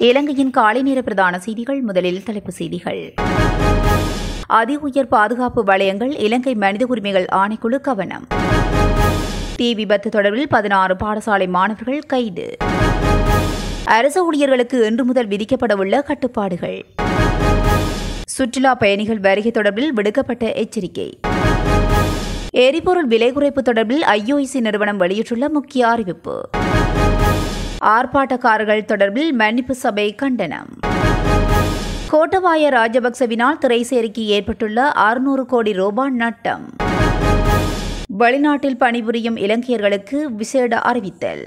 இலங்கையின் காலை நேர பிரதான செய்திகள் முதலில் தலைப்புச் செய்திகள் அதி உயர் பாதுகாப்பு வளையங்கள் இலங்கை மனித உரிமைகள் ஆணைக்குழு கவனம் தீ விபத்து தொடர்பில் பதினாறு பாடசாலை மாணவர்கள் கைது அரசு ஊழியர்களுக்கு இன்று முதல் விதிக்கப்படவுள்ள கட்டுப்பாடுகள் சுற்றுலா பயணிகள் வருகை தொடர்பில் விடுக்கப்பட்ட எச்சரிக்கை எரிபொருள் விலை குறைப்பு தொடர்பில் ஐஓசி நிறுவனம் வெளியிட்டுள்ள முக்கிய அறிவிப்பு ஆர்ப்பாட்டக்காரர்கள் தொடர்பில் மன்னிப்பு சபை கண்டனம் கோட்டபாய ராஜபக்சவினால் திரைசேரிக்கு ஏற்பட்டுள்ள அறுநூறு கோடி ரூபாய் நட்டம் வெளிநாட்டில் பணிபுரியும் இலங்கையர்களுக்கு விசேட அறிவித்தல்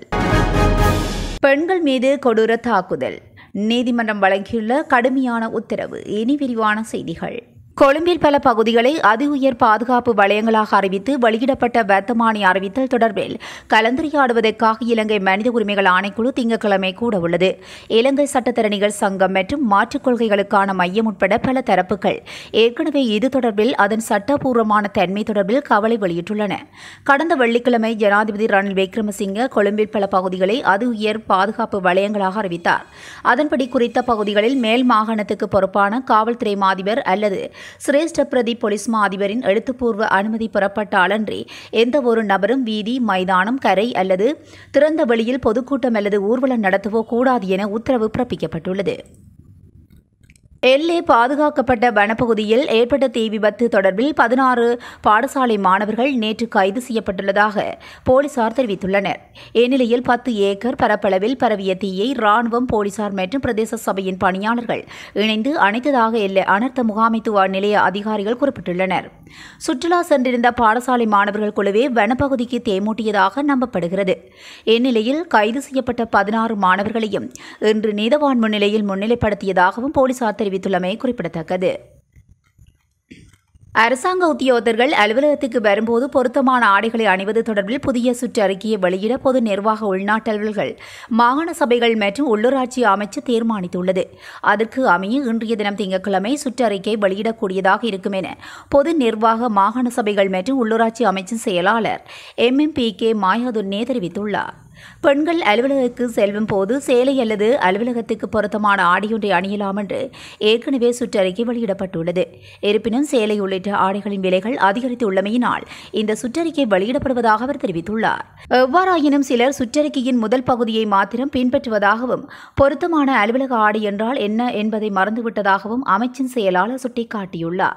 பெண்கள் மீது கொடூர தாக்குதல் நீதிமன்றம் வழங்கியுள்ள கடுமையான உத்தரவு இனி விரிவான செய்திகள் கொழும்பில் பல பகுதிகளை அதி உயர் பாதுகாப்பு வலயங்களாக அறிவித்து வெளியிடப்பட்ட வர்த்தமானி அறிவித்தல் தொடர்பில் கலந்துரையாடுவதற்காக இலங்கை மனித உரிமைகள் ஆணைக்குழு திங்கட்கிழமை கூட உள்ளது இலங்கை சட்டத்தரணிகள் சங்கம் மற்றும் மாற்றுக் கொள்கைகளுக்கான மையம் உட்பட பல தரப்புகள் ஏற்கனவே இது தொடர்பில் அதன் சட்டபூர்வமான தன்மை தொடர்பில் கவலை வெளியிட்டுள்ளன கடந்த வெள்ளிக்கிழமை ஜனாதிபதி ரணில் விக்ரமசிங்க கொழும்பில் பல பகுதிகளை அதி உயர் பாதுகாப்பு வலயங்களாக அறிவித்தார் அதன்படி குறித்த பகுதிகளில் மேல் மாகாணத்துக்கு பொறுப்பான காவல்துறை மாதிபர் அல்லது சிரேஷ்ட பிரதி போலீஸ் மா அதிபரின் எழுத்துப்பூர்வ அனுமதி பெறப்பட்டாலன்றி எந்த ஒரு நபரும் வீதி மைதானம் கரை அல்லது திறந்த வெளியில் பொதுக்கூட்டம் அல்லது ஊர்வலம் நடத்தவோ கூடாது என உத்தரவு பிறப்பிக்கப்பட்டுள்ளது எல்லே பாதுகாக்கப்பட்ட வனப்பகுதியில் ஏற்பட்ட தீ விபத்து தொடர்பில் பதினாறு பாடசாலை மாணவர்கள் நேற்று கைது செய்யப்பட்டுள்ளதாக போலீசார் தெரிவித்துள்ளனர் இந்நிலையில் பத்து ஏக்கர் பரப்பளவில் பரவிய தீயை ராணுவம் போலீசார் மற்றும் பிரதேச சபையின் பணியாளர்கள் இணைந்து அணைத்ததாக எல்லை அனர்த்த முகாமைத்துவ நிலைய அதிகாரிகள் குறிப்பிட்டுள்ளனர் சுற்றுலா சென்றிருந்த பாடசாலை மாணவர்கள் குழுவே வனப்பகுதிக்கு தேமூட்டியதாக நம்பப்படுகிறது இந்நிலையில் கைது செய்யப்பட்ட பதினாறு மாணவர்களையும் இன்று நீதவான் முன்னிலையில் முன்னிலைப்படுத்தியதாகவும் போலீசார் தெரிவித்துள்ளமை குறிப்பிடத்தக்கது அரசாங்க உத்தியோகத்தர்கள் அலுவலகத்துக்கு வரும்போது பொருத்தமான ஆடைகளை அணிவது தொடர்பில் புதிய சுற்றறிக்கையை வெளியிட பொது நிர்வாக உள்நாட்டு அலுவல்கள் மாகாண சபைகள் மற்றும் உள்ளூராட்சி அமைச்சு தீர்மானித்துள்ளது அதற்கு அமைய இன்றைய தினம் திங்கட்கிழமை சுற்றறிக்கை வெளியிடக்கூடியதாக இருக்கும் என பொது நிர்வாக மாகாண சபைகள் மற்றும் உள்ளூராட்சி அமைச்சின் செயலாளர் M M P K Mayadunne தெரிவித்துள்ளார் பெண்கள் அலுவலகத்துக்கு செல்லும் போது சேலை அல்லது அலுவலகத்துக்கு பொருத்தமான ஆடையொன்றை அணியலாம் என்று ஏற்கனவே சுற்றறிக்கை வெளியிடப்பட்டுள்ளது இருப்பினும் சேலை உள்ளிட்ட ஆடைகளின் விலைகள் அதிகரித்துள்ளமையினால் இந்த சுற்றறிக்கை வெளியிடப்படுவதாக அவர் தெரிவித்துள்ளார் எவ்வாறாயினும் சிலர் சுற்றறிக்கையின் முதல் பகுதியை மாத்திரம் பின்பற்றுவதாகவும் பொருத்தமான அலுவலக ஆடை என்றால் என்ன என்பதை மறந்துவிட்டதாகவும் அமைச்சின் செயலாளர் சுட்டிக்காட்டியுள்ளார்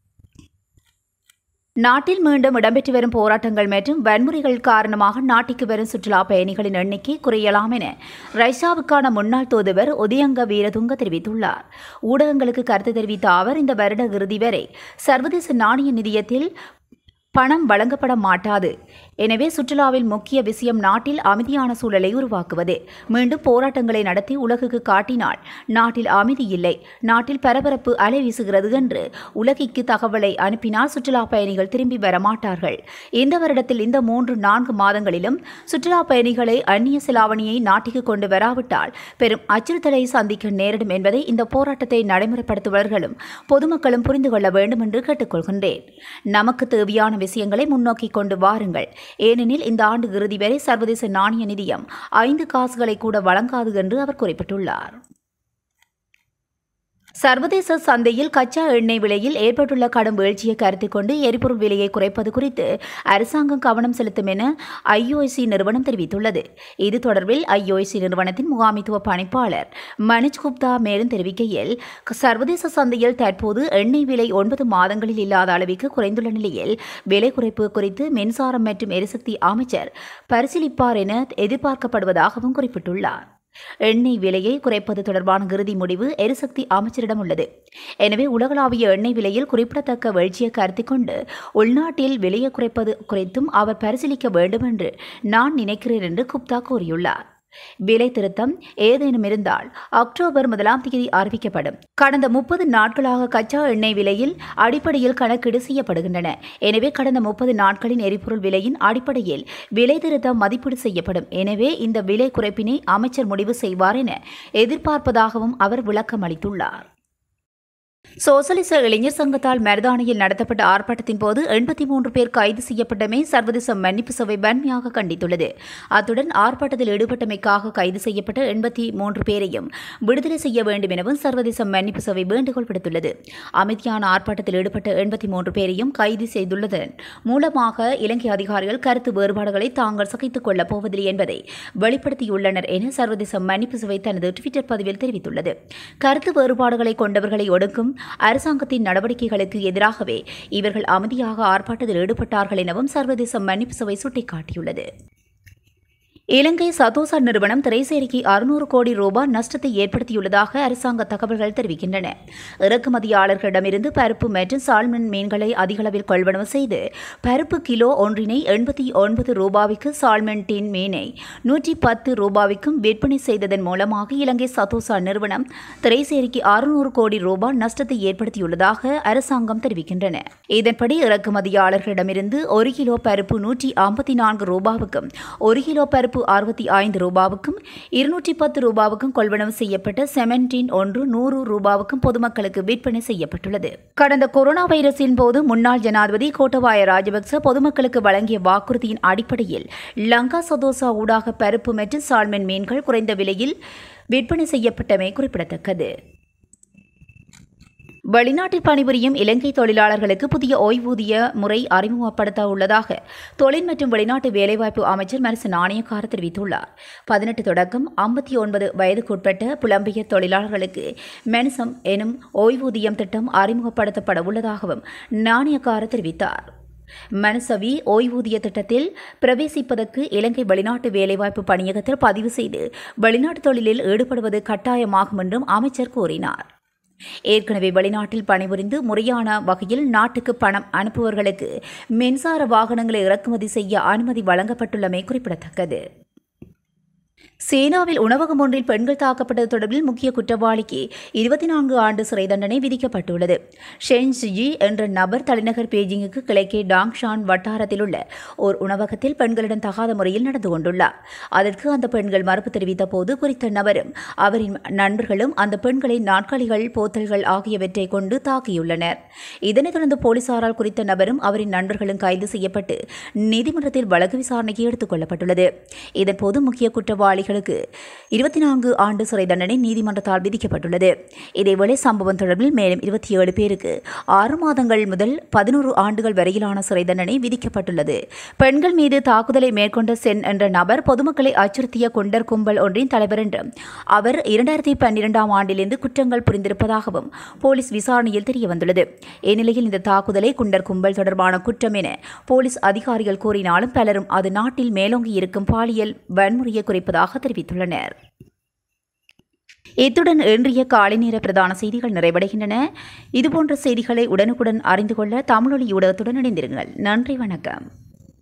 நாட்டில் மீண்டும் இடம்பெற்று வரும் போராட்டங்கள் மற்றும் வன்முறைகள் காரணமாக நாட்டிற்கு வரும் சுற்றுலா பயணிகளின் எண்ணிக்கை குறையலாம் என ரஷ்யாவுக்கான முன்னாள் தூதுவர் உதயங்க வீரதுங்க தெரிவித்துள்ளார் ஊடகங்களுக்கு கருத்து தெரிவித்த அவர் இந்த வருட இறுதி வரை சர்வதேச நாணய நிதியத்தில் பணம் வழங்கப்பட மாட்டாது எனவே சுற்றுலாவில் முக்கிய விஷயம் நாட்டில் அமைதியான சூழலை உருவாக்குவது மீண்டும் போராட்டங்களை நடத்தி உலகுக்கு காட்டினால் நாட்டில் அமைதி இல்லை நாட்டில் பரபரப்பு அலை வீசுகிறது என்று உலகிற்கு தகவலை அனுப்பினால் சுற்றுலா பயணிகள் திரும்பி வர மாட்டார்கள் இந்த வருடத்தில் இந்த மூன்று நான்கு மாதங்களிலும் சுற்றுலா பயணிகளை அந்நிய செலாவணியை நாட்டிற்கு கொண்டு வராவிட்டால் பெரும் அச்சுறுத்தலை சந்திக்க நேரிடும் என்பதை இந்த போராட்டத்தை நடைமுறைப்படுத்துபவர்களும் பொதுமக்களும் புரிந்து கொள்ள வேண்டும் என்று கேட்டுக்கொள்கின்றேன் நமக்கு தேவையான விஷயங்களை முன்னோக்கி கொண்டு வாருங்கள் ஏனெனில் இந்த ஆண்டு இறுதி வரை சர்வதேச நாணய நிதியம் ஐந்து காசுகளை கூட வழங்காது என்று அவர் குறிப்பிட்டுள்ளார் சர்வதேச சந்தையில் கச்சா எண்ணெய் விலையில் ஏற்பட்டுள்ள கடும் வீழ்ச்சியை கருத்தில் கொண்டு எரிபொருள் விலையை குறைப்பது குறித்து அரசாங்கம் கவனம் செலுத்தும் என ஐஓசி நிறுவனம் தெரிவித்துள்ளது இது தொடர்பில் ஐஓசி நிறுவனத்தின் முகாமித்துவ பணிப்பாளர் மனிஷ் குப்தா மேலும் தெரிவிக்கையில் சர்வதேச சந்தையில் தற்போது எண்ணெய் விலை ஒன்பது மாதங்களில் இல்லாத அளவிற்கு குறைந்துள்ள நிலையில் விலை குறைப்பு குறித்து மின்சாரம் மற்றும் எரிசக்தி அமைச்சர் பரிசீலிப்பார் என எதிர்பார்க்கப்படுவதாகவும் குறிப்பிட்டுள்ளார் எண்ணெய் விலையை குறைப்பது தொடர்பான இறுதி முடிவு எரிசக்தி அமைச்சரிடம் உள்ளது எனவே உலகளாவிய எண்ணெய் விலையில் குறிப்பிடத்தக்க வீழ்ச்சியை கருத்தில் கொண்டு உள்நாட்டில் விலையை குறைப்பது குறித்தும் அவர் பரிசீலிக்க வேண்டும் என்று நான் நினைக்கிறேன் என்று குப்தா கூறியுள்ளார் விலை திருத்தம் ஏதேனும் இருந்தால் அக்டோபர் முதலாம் தேதி அறிவிக்கப்படும் கடந்த முப்பது நாட்களாக கச்சா எண்ணெய் விலையில் அடிப்படையில் கணக்கீடு செய்யப்படுகின்றன எனவே கடந்த முப்பது நாட்களின் எரிபொருள் விலையின் அடிப்படையில் விலை திருத்தம் மதிப்பீடு செய்யப்படும் எனவே இந்த விலை குறைப்பினை அமைச்சர் முடிவு செய்வார் என எதிர்பார்ப்பதாகவும் அவர் விளக்கம் அளித்துள்ளார் சோசலிச இளைஞர் சங்கத்தால் மருதானையில் நடத்தப்பட்ட ஆர்ப்பாட்டத்தின் போது எண்பத்தி மூன்று பேர் கைது செய்யப்பட்டமை சர்வதேச மன்னிப்பு சபை வன்மையாக கண்டித்துள்ளது அத்துடன் ஆர்ப்பாட்டத்தில் ஈடுபட்டமைக்காக கைது செய்யப்பட்ட எண்பத்தி மூன்று பேரையும் விடுதலை செய்ய வேண்டும் எனவும் சர்வதேச மன்னிப்பு சபை வேண்டுகோள் விடுத்துள்ளது அமைதியான ஆர்ப்பாட்டத்தில் ஈடுபட்ட எண்பத்தி மூன்று பேரையும் கைது செய்துள்ளதன் மூலமாக இலங்கை அதிகாரிகள் கருத்து வேறுபாடுகளை தாங்கள் சகித்துக் கொள்ளப் போவதில்லை என்பதை வெளிப்படுத்தியுள்ளனர் என சர்வதேச மன்னிப்பு சபை தனது டுவிட்டர் பதிவில் தெரிவித்துள்ளது கருத்து வேறுபாடுகளை கொண்டவர்களை ஒடுக்கும் அரசாங்கத்தின் நடவடிக்கைகளுக்கு எதிராகவே இவர்கள் அமைதியாக ஆர்ப்பாட்டத்தில் ஈடுபட்டார்கள் எனவும் சர்வதேச மன்னிப்பு சபை சுட்டிக்காட்டியுள்ளது இலங்கை சதோசா நிறுவனம் திரைசேரிக்கு அறுநூறு கோடி ரூபாய் நஷ்டத்தை ஏற்படுத்தியுள்ளதாக அரசாங்க தகவல்கள் தெரிவிக்கின்றன இறக்குமதியாளர்களிடமிருந்து பருப்பு மற்றும் சால்மன் மீன்களை அதிகளவில் கொள்வனவு செய்து பருப்பு கிலோ ஒன்றினை எண்பத்தி ஒன்பது ரூபாய்க்கு சால்மன் டின் மீனை நூற்றி பத்து ரூபாய்க்கும் விற்பனை செய்ததன் மூலமாக இலங்கை சதோசா நிறுவனம் திரைசேரிக்கு அறுநூறு கோடி ரூபாய் நஷ்டத்தை ஏற்படுத்தியுள்ளதாக அரசாங்கம் தெரிவிக்கின்றன இதன்படி இறக்குமதியாளர்களிடமிருந்து ஒரு கிலோ பருப்பு நூற்றி ஐம்பத்தி நான்கு ரூபாவுக்கும் ஒரு கிலோ பருப்பு அறுபத்தி ஐந்து ரூபாவுக்கும் இருநூற்றி பத்து ரூபாவுக்கும் கொள்வனவு செய்யப்பட்ட செமன்டின் ஒன்று நூறு ரூபாவுக்கும் பொதுமக்களுக்கு விற்பனை செய்யப்பட்டுள்ளது கடந்த கொரோனா வைரஸின் போது முன்னாள் ஜனாதிபதி கோட்டபாய ராஜபக்ச பொதுமக்களுக்கு வழங்கிய வாக்குறுதியின் அடிப்படையில் லங்கா சதோசா ஊடாக பருப்பு மற்றும் சால்மன் மீன்கள் குறைந்த விலையில் விற்பனை செய்யப்பட்டமை குறிப்பிடத்தக்கது வெளிநாட்டில் பணிபுரியும் இலங்கை தொழிலாளர்களுக்கு புதிய ஓய்வூதிய முறை அறிமுகப்படுத்த உள்ளதாக தொழில் மற்றும் வெளிநாட்டு வேலைவாய்ப்பு அமைச்சர் மனசு நாணயக்கார தெரிவித்துள்ளார் பதினெட்டு தொடக்கம் ஐம்பத்தி ஒன்பது வயதுக்குட்பட்ட புலம்பெயர் தொழிலாளர்களுக்கு மென்சம் எனும் ஓய்வூதியம் திட்டம் அறிமுகப்படுத்தப்பட உள்ளதாகவும் நாணயக்கார தெரிவித்தார் மனசவி ஓய்வூதிய திட்டத்தில் பிரவேசிப்பதற்கு இலங்கை வெளிநாட்டு வேலைவாய்ப்பு பணியகத்தில் பதிவு செய்து வெளிநாட்டு தொழிலில் ஈடுபடுவது கட்டாயமாகும் என்றும் அமைச்சர் கூறினார் ஏற்கனவே வெளிநாட்டில் பணிபுரிந்து முறையான வகையில் நாட்டுக்கு பணம் அனுப்புபவர்களுக்கு மின்சார வாகனங்களை இறக்குமதி செய்ய அனுமதி வழங்கப்பட்டுள்ளமை குறிப்பிடத்தக்கது சீனாவில் உணவகம் ஒன்றில் பெண்கள் தாக்கப்பட்டது தொடர்பில் முக்கிய குற்றவாளிக்கு இருபத்தி நான்கு ஆண்டு சிறை தண்டனை விதிக்கப்பட்டுள்ளது ஷென் ஜி என்ற நபர் தலைநகர் பீஜிங்குக்கு கிழக்கே டாங்ஷான் வட்டாரத்தில் உள்ள ஓர் உணவகத்தில் பெண்களிடம் தகாத முறையில் நடந்து கொண்டுள்ளார் அதற்கு அந்த பெண்கள் மறுப்பு தெரிவித்த போது குறித்த நபரும் அவரின் நண்பர்களும் அந்த பெண்களை நாட்காலிகள் போத்தல்கள் ஆகியவற்றை கொண்டு தாக்கியுள்ளனர் இதனைத் தொடர்ந்து போலீசாரால் குறித்த நபரும் அவரின் நண்பர்களும் கைது செய்யப்பட்டு நீதிமன்றத்தில் வழக்கு விசாரணைக்கு எடுத்துக் கொள்ளப்பட்டுள்ளது இதன்போது முக்கிய குற்றவாளிகளுக்கு இருபத்தி நான்கு ஆண்டு சிறை தண்டனை நீதிமன்றத்தால் விதிக்கப்பட்டுள்ளது இதேவேளை சம்பவம் தொடர்பில் மேலும் இருபத்தி ஏழு பேருக்கு ஆறு மாதங்கள் முதல் பதினோரு ஆண்டுகள் வரையிலான சிறை தண்டனை விதிக்கப்பட்டுள்ளது பெண்கள் மீது தாக்குதலை மேற்கொண்ட சென் என்ற நபர் பொதுமக்களை அச்சுறுத்திய கொண்டர் கும்பல் ஒன்றின் தலைவர் என்றும் அவர் இரண்டாயிரத்தி பன்னிரெண்டாம் ஆண்டிலிருந்து குற்றங்கள் புரிந்திருப்பதாகவும் போலீஸ் விசாரணையில் தெரியவந்துள்ளது இந்நிலையில் இந்த தாக்குதலை குண்டர் கும்பல் தொடர்பான குற்றம் என போலீஸ் அதிகாரிகள் கூறினாலும் பலரும் அது நாட்டில் மேலோங்கி இருக்கும் பாலியல் வன்முறையை குறிப்பதாக தெரிவித்துள்ளனர் இத்துடன் இன்றைய காலை நேர பிரதான செய்திகள் நிறைவடைகின்றன இதுபோன்ற செய்திகளை உடனுக்குடன் அறிந்து கொள்ள தமிழொலி ஊடகத்துடன் இணைந்திருங்கள் நன்றி வணக்கம்